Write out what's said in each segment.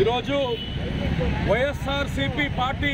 ఈరోజు వైఎస్ఆర్సిపి పార్టీ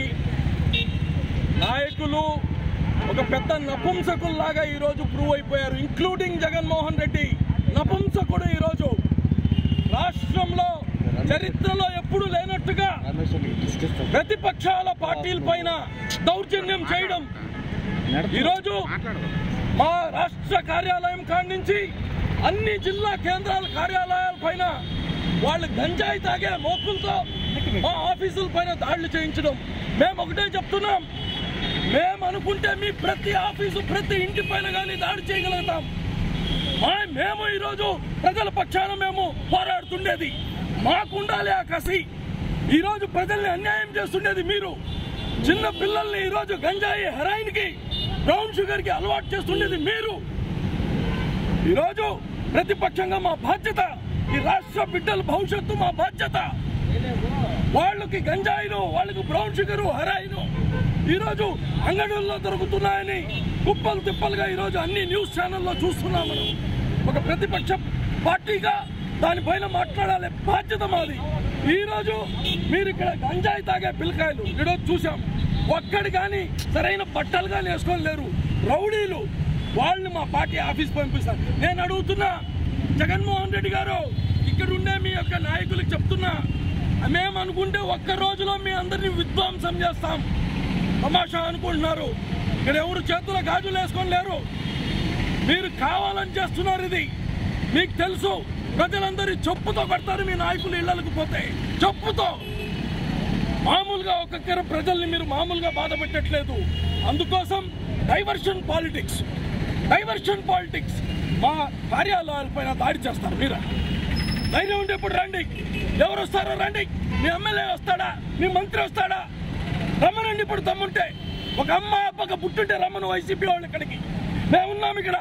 నాయకులు ఒక పెద్ద నపుంసకుల్లాగా ఈరోజు ప్రూవ్ అయిపోయారు ఇంక్లూడింగ్ జగన్మోహన్ రెడ్డి నపుంసకుడు ఈరోజు రాష్ట్రంలో చరిత్రలో ఎప్పుడు లేనట్టుగా ప్రతిపక్షాల పార్టీల పైన దౌర్జన్యం చేయడం ఈరోజు మా రాష్ట్ర కార్యాలయం కాడి నుంచి అన్ని జిల్లా కేంద్రాల కార్యాలయాల పైన వాళ్ళు గంజాయి తాగే మోకులతో మా ఆఫీసుల పైన దాడులు చేయించడం మేము ఒకటే చెప్తున్నాం మేము అనుకుంటే మీ ప్రతి ఆఫీసు ప్రతి ఇంటి పైన కానీ దాడి చేయగలుగుతాం మా మేము ఈరోజు ప్రజల పక్షాన మేము పోరాడుతుండేది మాకుండాలి ఆ కసి ఈరోజు ప్రజల్ని అన్యాయం చేస్తుండేది మీరు చిన్న పిల్లల్ని ఈరోజు గంజాయి హెరాయిన్ కి బ్రౌన్ షుగర్ కి అలవాటు చేస్తుండేది మీరు ఈరోజు ప్రతిపక్షంగా మా బాధ్యత ఈ రాష్ట్ర బిడ్డల భవిష్యత్తు మా బాధ్యత వాళ్ళకి గంజాయిలు వాళ్ళకి బ్రౌన్ షుగర్ హెరాయిన్ ఈరోజు అంగడుల్లో దొరుకుతున్నాయని కుప్పలు తిప్పలుగా ఈరోజు అన్ని న్యూస్ ఛానల్లో చూస్తున్నాం మనం ఒక ప్రతిపక్ష పార్టీగా దానిపైన మాట్లాడాలి బాధ్యత మాది ఈరోజు మీరు ఇక్కడ గంజాయి తాగే పిల్లకాయలు ఈరోజు చూసాం ఒక్కడి కానీ సరైన బట్టలు కానీ వేసుకొని లేరు రౌడీలు వాళ్ళని మా పార్టీ ఆఫీస్ పంపిస్తారు నేను అడుగుతున్నా జగన్మోహన్ రెడ్డి గారు ఇక్కడ ఉండే మీ యొక్క నాయకులకు చెప్తున్నా మేము అనుకుంటే ఒక్క రోజులో మీ అందరినీ విధ్వంసం చేస్తాం తమాషా అనుకుంటున్నారు ఇక్కడ ఎవరు చేతుల గాజులు వేసుకొని లేరు మీరు కావాలని చేస్తున్నారు ఇది మీకు తెలుసు ప్రజలందరి చెప్పుతో కొడతారు మీ నాయకులు ఇళ్లకు పోతే చెప్పుతో మామూలుగా ఒక్కొక్కరు ప్రజల్ని మీరు మామూలుగా బాధ పెట్టట్లేదు అందుకోసం డైవర్షన్ పాలిటిక్స్ డైవర్షన్ పాలిటిక్స్ మా కార్యాలయాల పైన దాడి చేస్తారు మీరు ధైర్యం ఉంటే ఇప్పుడు రండి ఎవరు వస్తారో రండి మీ ఎమ్మెల్యే వస్తాడా మీ మంత్రి వస్తాడా రమ్మనండి ఇప్పుడు తమ్ముంటే ఒక అమ్మ అబ్బక పుట్టుంటే రమ్మను వైసీపీ వాళ్ళు ఇక్కడికి మేము ఉన్నాం ఇక్కడ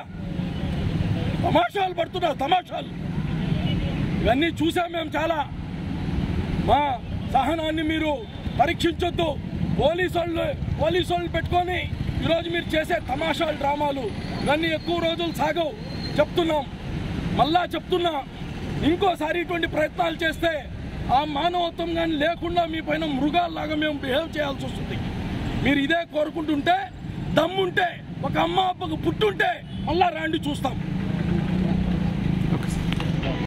తమాషాలు పడుతున్నారు తమాషాలు ఇవన్నీ చూసాం మేము చాలా మా సహనాన్ని మీరు పరీక్షించొద్దు పోలీసు వాళ్ళు పోలీసు వాళ్ళు పెట్టుకొని ఈరోజు మీరు చేసే తమాషాలు డ్రామాలు ఇవన్నీ ఎక్కువ రోజులు సాగవు చెప్తున్నాం మళ్ళా చెప్తున్నా ఇంకోసారి ఇటువంటి ప్రయత్నాలు చేస్తే ఆ మానవత్వం కానీ లేకుండా మీ పైన మృగాల్లాగా మేము బిహేవ్ చేయాల్సి వస్తుంది మీరు ఇదే కోరుకుంటుంటే దమ్ముంటే ఒక అమ్మ అప్పకు పుట్టుంటే మళ్ళా రాండి చూస్తాం